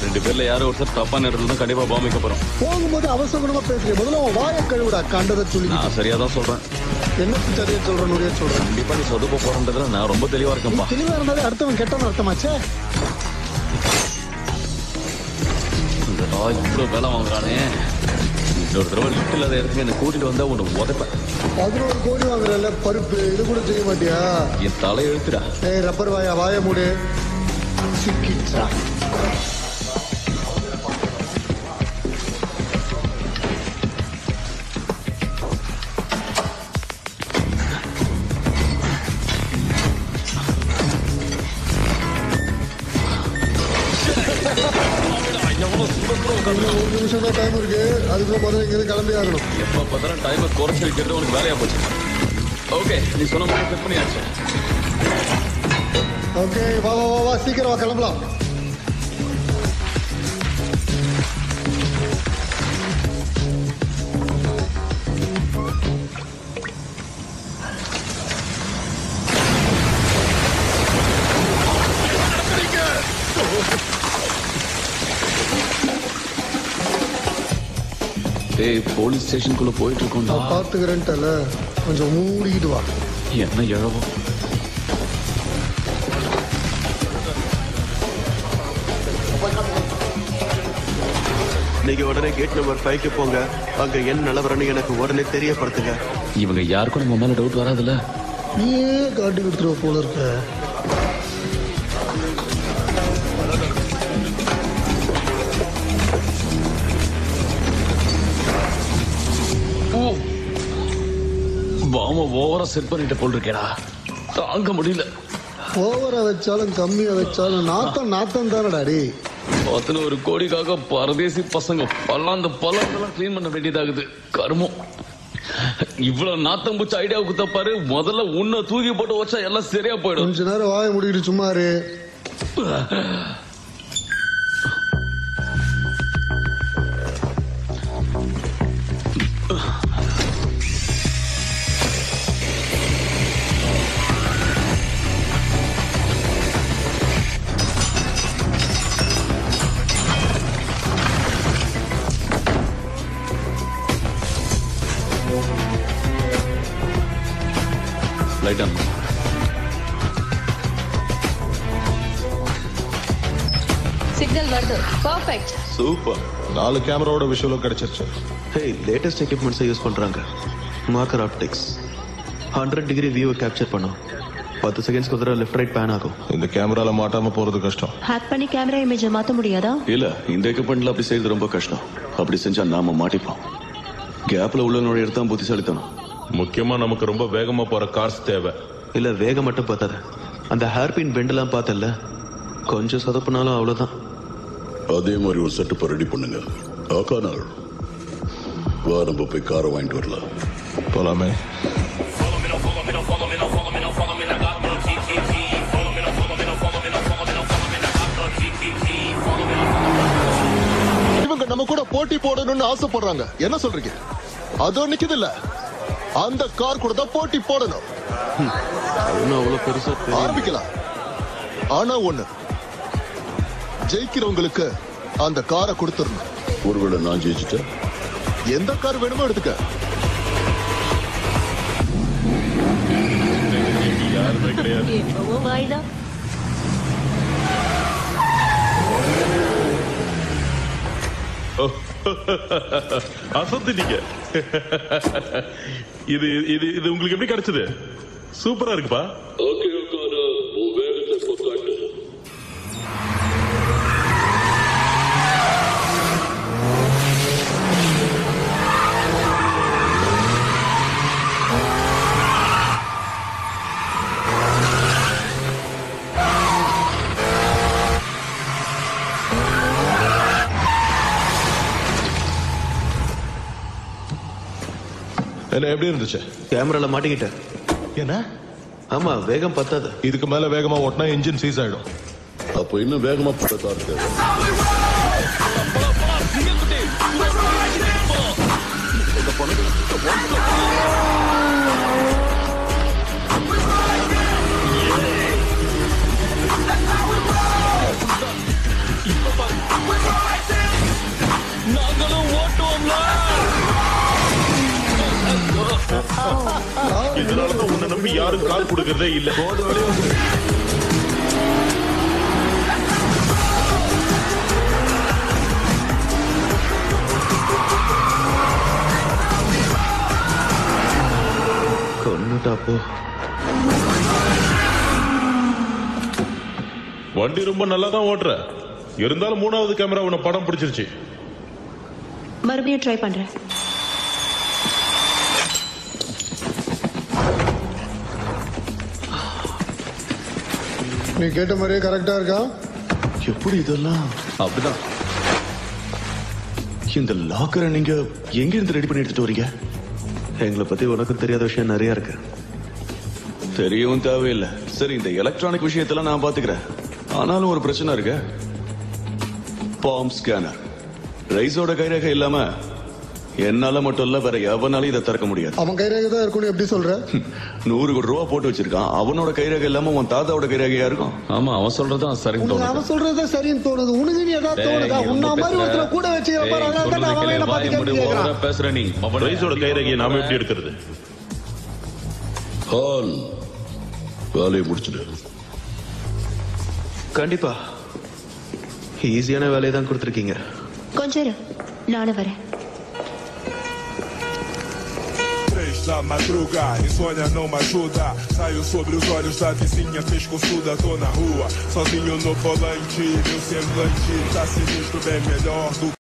ரெண்டு பேர்ல யாரோ ஒருத்தர் தப்பான இடத்துல தான் கண்டிப்பா பாம்பிக்க போறோம் போகும்போது அவசரமா பேசுறேன் முதல்ல உன் வாயை கழுவிடா கண்டதை சொல்லி நான் சரியா தான் சொல்றேன் என்ன சரியா சொல்றேன் நுழைய சொல்றேன் கண்டிப்பா நீ சொதுப்ப போறன்றதுல நான் ரொம்ப தெளிவா இருக்கேன்ப்பா தெளிவா இருந்தாலே அடுத்தவன் கெட்டவன் அர்த்தமாச்சே இந்த நாய் இவ்வளவு வேலை வாங்குறானே இன்னொரு தடவை லிஃப்ட் இல்லாத இடத்துக்கு என்ன கூட்டிட்டு வந்தா உன்னை உதைப்பேன் பதினோரு கோடி வாங்குறல பருப்பு இது கூட செய்ய மாட்டியா என் தலை எழுத்துடா ஏய் ரப்பர் வாயா வாய மூடு சிக்கிச்சா இன்னும் ஒரு நிமிஷம் தான் டைம் இருக்கு அதுக்குள்ள முதல்ல இங்க இருந்து கிளம்பி ஆகணும் எப்ப பார்த்தாலும் டைமை குறைச்சு வைக்கிறது உனக்கு வேலையா போச்சு ஓகே நீ சொன்ன மாதிரி செட் பண்ணியாச்சு ஓகே வா வா வா வா சீக்கிரம் வா கிளம்பலாம் டேய் போலீஸ் ஸ்டேஷனுக்குள்ள போயிட்டு இருக்கோம்டா நான் பாத்துக்கிறேன்ட்டல கொஞ்சம் மூடிக்கிட்டு வா என்ன இழவும் நீங்க உடனே கேட் நம்பர் ஃபைவ்க்கு போங்க அங்க என்ன நிலவரம்னு எனக்கு உடனே தெரியப்படுத்துங்க இவங்க யாருக்கும் நம்ம மேல டவுட் வராதுல்ல நீயே காட்டி கொடுத்துருவ போல இருக்க பாம ஓவரா செட் பண்ணிட்ட போல் இருக்கேடா தாங்க முடியல ஓவரா வச்சாலும் கம்மியா வச்சாலும் நாத்தம் நாத்தம் தானடா டே அத்தனை ஒரு கோடிக்காக பரதேசி பசங்க பல்லாந்த பழத்தெல்லாம் க்ளீன் பண்ண வேண்டியதாகுது கருமம் இவ்வளவு நாத்தம் பூச்சி ஐடியாவுக்கு தப்பாரு முதல்ல உன்னை தூக்கி போட்டு வச்சா எல்லாம் சரியா போயிடும் கொஞ்ச நேரம் வாய முடிக்கிட்டு சும்மா இரு லைட் ஆன் சிக்னல் வருது பர்ஃபெக்ட் சூப்பர் நாலு கேமராவோட விஷுவலும் கிடைச்சிருச்சு ஹே லேட்டஸ்ட் எக்யூப்மெண்ட்ஸை யூஸ் பண்றாங்க மார்க்கர் ஆப்டிக்ஸ் ஹண்ட்ரட் டிகிரி வியூவை கேப்சர் பண்ணும் பத்து செகண்ட்ஸ்க்கு ஒரு தடவை லெஃப்ட் ரைட் பேன் ஆகும் இந்த கேமரால மாட்டாம போறது கஷ்டம் ஹேக் பண்ணி கேமரா இமேஜை மாத்த முடியாதா இல்ல இந்த எக்யூப்மெண்ட்ல அப்படி செய்யறது ரொம்ப கஷ்டம் அப்படி செஞ்சா நாம மாட்டிப்போம் கேப்ல உள்ள நோய் எடுத்தா புத்திசாலித்தனம் முக்கியமா நமக்கு ரொம்ப வேகமா போற கார்ஸ் தேவை இல்ல வேகம் மட்டும் பார்த்தாத அந்த ஹேர்பின் பெண்டெல்லாம் பார்த்தல கொஞ்சம் சொதப்புனாலும் அவ்வளவுதான் அதே மாதிரி ஒரு செட்டப்பை ரெடி பண்ணுங்க ஆக்கா நாள் வா நம்ம போய் காரை வாங்கிட்டு வரலாம் போலாமே இவங்க நம்ம கூட போட்டி போடணும்னு ஆசைப்படுறாங்க என்ன சொல்றீங்க அதோ நிக்குது இல்ல அந்த கார் கூட தான் போட்டி போடணும் இன்னும் அவ்வளவு பெருசா தெரியல. ஆரம்பிக்கலாம் ஆனா ஒண்ணு ஜெயிக்கிறவங்களுக்கு அந்த காரை கொடுத்துடணும் ஒருவேளை நான் ஜெயிச்சுட்டேன் எந்த கார் வேணுமோ எடுத்துக்க எப்பவோ வாய்தான் அசத்துட்டீங்க இது இது இது உங்களுக்கு எப்படி கிடைச்சது சூப்பரா இருக்குப்பா ஓகே உட்காரு உன் வேகத்தை இப்போ காட்டு என்ன எப்படி இருந்துச்சு கேமரால மாட்டிக்கிட்டேன் என்ன ஆமா வேகம் பத்தாது இதுக்கு மேல வேகமா ஓட்டினா இன்ஜின் சீஸ் ஆயிடும் அப்போ இன்னும் வேகமா போட்ட கார் தேவை நாங்களும் ஓட்டுவோம்ல இதனாலதான் உன்னை நம்பி யாரும் கால் கொடுக்கறதே இல்ல கொன்னுட்டா போ வண்டி ரொம்ப நல்லா தான் ஓட்டுற இருந்தாலும் மூணாவது கேமரா உன்னை படம் பிடிச்சிருச்சு மறுபடியும் ட்ரை பண்றேன் நீ கேட்ட மாதிரியே கரெக்டா இருக்கா எப்படி இதெல்லாம் அப்படிதான் இந்த லாக்கரை நீங்க எங்க இருந்து ரெடி பண்ணி எடுத்துட்டு வரீங்க எங்களை பத்தி உனக்கும் தெரியாத விஷயம் நிறைய இருக்கு தெரியவும் தேவையில்லை சரி இந்த எலக்ட்ரானிக் விஷயத்தெல்லாம் நான் பாத்துக்கிறேன் ஆனாலும் ஒரு பிரச்சனை இருக்கு பாம் ஸ்கேனர் ரைஸோட கைரேகை இல்லாம என்னால மட்டும் இல்ல வேற எவனாலும் இதை திறக்க முடியாது அவன் கைரேகை தான் இருக்கும்னு எப்படி சொல்ற நூறு கோடி ரூபா போட்டு வச்சிருக்கான் அவனோட கைரேகை இல்லாம உன் தாத்தாவோட கைரேகையா இருக்கும் ஆமா அவன் சொல்றதுதான் சரின்னு உனக்கு தோணுது அவன் சொல்றதுதான் சரின்னு தோணுது உனக்கு நீ ஏதாவது டேய், தோணுதா நீ உன்ன ரொம்ப மாதிரி பேசுற. ஒருத்தர கூட வச்சுக்கிற பாரு டேய், அதனால தான் அவன் சொல்றதை என்ன கேளு, பார்த்து வாயை கேள்வி மூடு, கேட்கறான் ஓவரா பேசுற நீ மவனே. ரைஸோட கைரேகையை நாம எப்படி எடுக்கிறது ஹால் வேலையை முடிச்சிடு கண்டிப்பா ஈஸியான வேலையை தான் கொடுத்துருக்கீங்க கொஞ்சம் இரு நானும் வரேன் Três da madruga, insônia não me ajuda. Saio sobre os olhos da vizinha pescoçuda, tô na rua. Sozinho no volante, meu semblante tá sinistro, bem melhor do